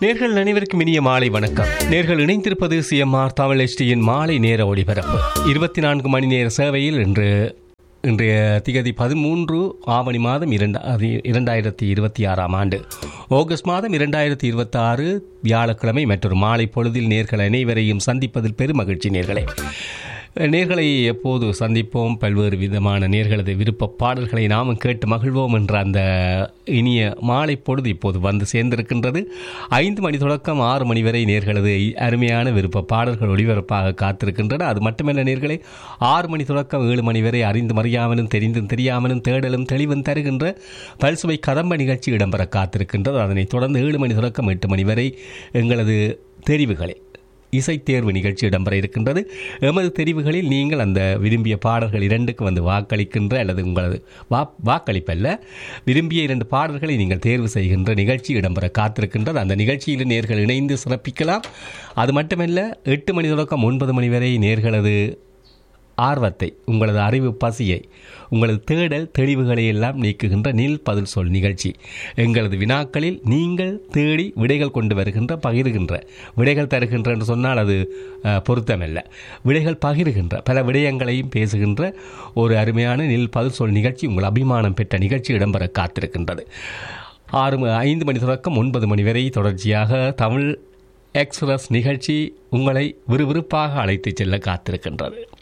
நேர்கள் அனைவருக்கும் இனிய மாலை வணக்கம் நேர்கள் இணைந்திருப்பது சிஎம்ஆர் தமிழ் எஸ்டியின் மாலை நேர ஒளிபரப்பு இருபத்தி நான்கு மணி நேர சேவையில் இன்று இன்றைய திகதி பதிமூன்று ஆவணி மாதம் இரண்டா இரண்டாயிரத்தி இருபத்தி ஆறாம் ஆண்டு ஆகஸ்ட் மாதம் இரண்டாயிரத்தி இருபத்தி ஆறு வியாழக்கிழமை மற்றொரு மாலை பொழுதில் நேர்கள் அனைவரையும் சந்திப்பதில் பெரும் மகிழ்ச்சி நேர்களே நேர்களை எப்போது சந்திப்போம் பல்வேறு விதமான நேர்களது விருப்ப பாடல்களை நாமும் கேட்டு மகிழ்வோம் என்ற அந்த இனிய மாலை பொழுது இப்போது வந்து சேர்ந்திருக்கின்றது ஐந்து மணி தொடக்கம் ஆறு மணி வரை நேர்களது அருமையான விருப்ப பாடல்கள் ஒளிபரப்பாக காத்திருக்கின்றன அது மட்டுமல்ல நேர்களை ஆறு மணி தொடக்கம் ஏழு மணி வரை அறிந்தும் அறியாமலும் தெரிந்தும் தெரியாமலும் தேடலும் தெளிவும் தருகின்ற பல்சுவை கதம்ப நிகழ்ச்சி இடம்பெற காத்திருக்கின்றது அதனைத் தொடர்ந்து ஏழு மணி தொடக்கம் எட்டு மணி வரை எங்களது தெரிவுகளை இசைத்தேர்வு நிகழ்ச்சி இடம்பெற இருக்கின்றது எமது தெரிவுகளில் நீங்கள் அந்த விரும்பிய பாடல்கள் இரண்டுக்கு வந்து வாக்களிக்கின்ற அல்லது உங்களது வா வாக்களிப்பல்ல விரும்பிய இரண்டு பாடல்களை நீங்கள் தேர்வு செய்கின்ற நிகழ்ச்சி இடம்பெற காத்திருக்கின்றது அந்த நிகழ்ச்சியில் நேர்கள் இணைந்து சிறப்பிக்கலாம் அது மட்டுமல்ல எட்டு மணி தொடக்கம் ஒன்பது மணி வரை நேர்களது ஆர்வத்தை உங்களது அறிவு பசியை உங்களது தேடல் தெளிவுகளை எல்லாம் நீக்குகின்ற நில் பதில் சொல் நிகழ்ச்சி எங்களது வினாக்களில் நீங்கள் தேடி விடைகள் கொண்டு வருகின்ற பகிர்கின்ற விடைகள் தருகின்ற என்று சொன்னால் அது அஹ், பொருத்தமல்ல விடைகள் பகிர்கின்ற பல விடயங்களையும் பேசுகின்ற ஒரு அருமையான நில் பதில் சொல் நிகழ்ச்சி உங்கள் அபிமானம் பெற்ற நிகழ்ச்சி இடம்பெற காத்திருக்கின்றது ஆறு ம- ஐந்து மணி தொடக்கம் ஒன்பது மணி வரை தொடர்ச்சியாக தமிழ் எக்ஸ்பிரஸ் நிகழ்ச்சி உங்களை விறுவிறுப்பாக அழைத்துச் செல்ல காத்திருக்கின்றது